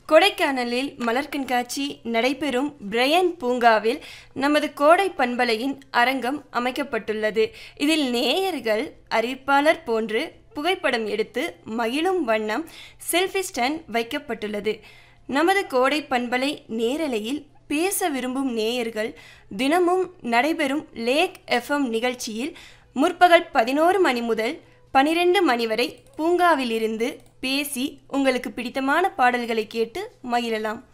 கொடைக்கானலில் மலர் கண்காட்சி நடைபெறும் பிரையன் பூங்காவில் நமது கோடை பண்பலையின் அரங்கம் அமைக்கப்பட்டுள்ளது இதில் நேயர்கள் அறிவிப்பாளர் போன்று புகைப்படம் எடுத்து மகிழும் வண்ணம் செல்ஃபி ஸ்டாண்ட் வைக்கப்பட்டுள்ளது நமது கோடை பண்பலை நேரலையில் பேச விரும்பும் நேயர்கள் தினமும் நடைபெறும் லேக் எஃப்எம் நிகழ்ச்சியில் முற்பகல் பதினோரு மணி முதல் பனிரெண்டு மணி வரை பூங்காவிலிருந்து பேசி உங்களுக்கு பிடித்தமான பாடல்களை கேட்டு மகிழலாம்